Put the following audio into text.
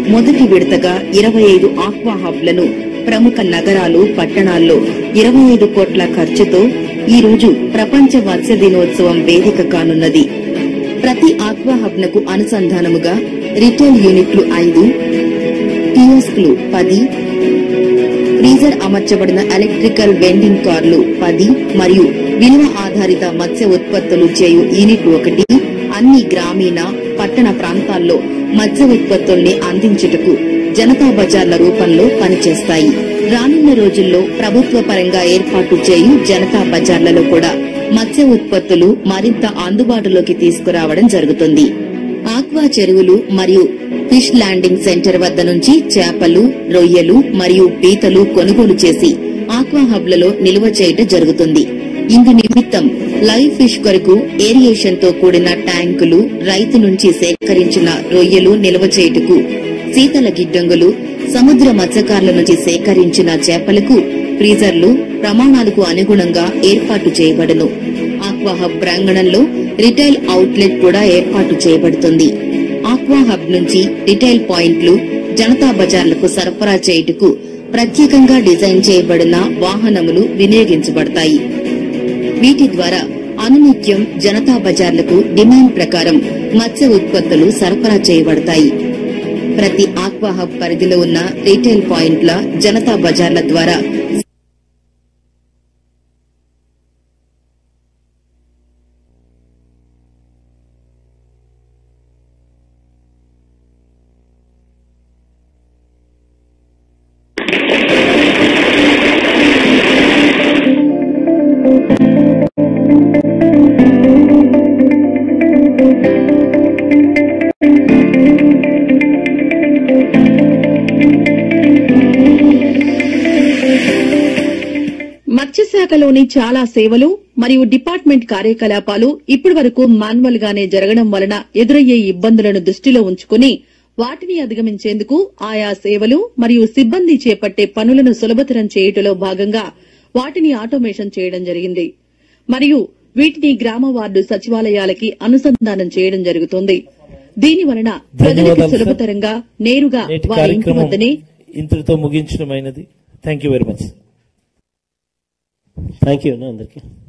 మొదటి విడతగా ఇరవై ఐదు ఆక్వా హబ్లను ప్రముఖ నగరాలు పట్టణాల్లో ఇరవై ఐదు కోట్ల ఖర్చుతో ఈ రోజు ప్రపంచ మత్స్య దినోత్సవం వేదిక కానున్నది ప్రతి ఆక్వా హబ్ నకు అనుసంధానముగా రిటైల్ యూనిట్లు ఐదు కియోస్క్లు పది ఫ్రీజర్ అమర్చబడిన ఎలక్ట్రికల్ వెండింగ్ కార్లు పది మరియు విలువ ఆధారిత మత్స్య ఉత్పత్తులు చేయు యూనిట్ ఒకటి అన్ని గ్రామీణ పట్టణ ప్రాంతాల్లో మత్స్య ఉత్పత్తుల్ని అందించుటకు జనతా బజార్ల రూపంలో పనిచేస్తాయి రానున్న రోజుల్లో ప్రభుత్వ పరంగా ఏర్పాటు చేయు జనతా బజార్లలో కూడా మత్స్య ఉత్పత్తులు మరింత అందుబాటులోకి తీసుకురావడం జరుగుతుంది ఆక్వా చెరువులు మరియు ఫిష్ ల్యాండింగ్ సెంటర్ వద్ద నుంచి చేపలు రొయ్యలు మరియు పీతలు కొనుగోలు చేసి ఆక్వా హబ్లలో నిల్వ చేయటం జరుగుతుంది ఇందు నిమిత్తం లైవ్ ఫిష్ కొరకు ఏరియేషన్ తో కూడిన ట్యాంకులు రైతు నుంచి సేకరించిన రొయ్యలు నిల్వ చేయుటకు శీతల గిడ్డంగులు సముద్ర మత్స్యకారుల నుంచి సేకరించిన చేపలకు ఫ్రీజర్లు ప్రమాణాలకు అనుగుణంగా ఏర్పాటు చేయబడును ఆక్వా హబ్ ప్రాంగణంలో రిటైల్ అవుట్లెట్ కూడా ఏర్పాటు చేయబడుతుంది ఆక్వా హబ్ నుంచి రిటైల్ పాయింట్లు జనతా బజార్లకు సరఫరా చేయుటకు ప్రత్యేకంగా డిజైన్ చేయబడిన వాహనములు వినియోగించబడతాయి వీటి ద్వారా అనునిత్యం జనతా బజార్లకు డిమాండ్ ప్రకారం మత్స్య ఉత్పత్తులు సరఫరా చేయబడతాయి ప్రతి ఆక్వా హబ్ పరిధిలో ఉన్న రీటైల్ పాయింట్ల జనతా బజార్ల ద్వారా మత్స్యశాఖలోని చాలా సేవలు మరియు డిపార్ట్మెంట్ కార్యకలాపాలు ఇప్పటి వరకు మాన్యువల్ గానే జరగడం వలన ఎదురయ్యే ఇబ్బందులను దృష్టిలో ఉంచుకుని వాటిని అధిగమించేందుకు ఆయా సేవలు మరియు సిబ్బంది చేపట్టే పనులను సులభతరం చేయుటలో భాగంగా వాటిని ఆటోమేషన్ చేయడం జరిగింది మరియు వీటిని గ్రామ వార్డు సచివాలయాలకి అనుసంధానం చేయడం జరుగుతుంది దీని వలన ప్రజలకు ధన్యవాదాలు, సార్. సులభతరంగా నేరుగా నేటి వారి ఇంటి కార్యక్రమం వద్దనే ఇంతటితో ముగించడమైనది thank you very much thank you అందరికీ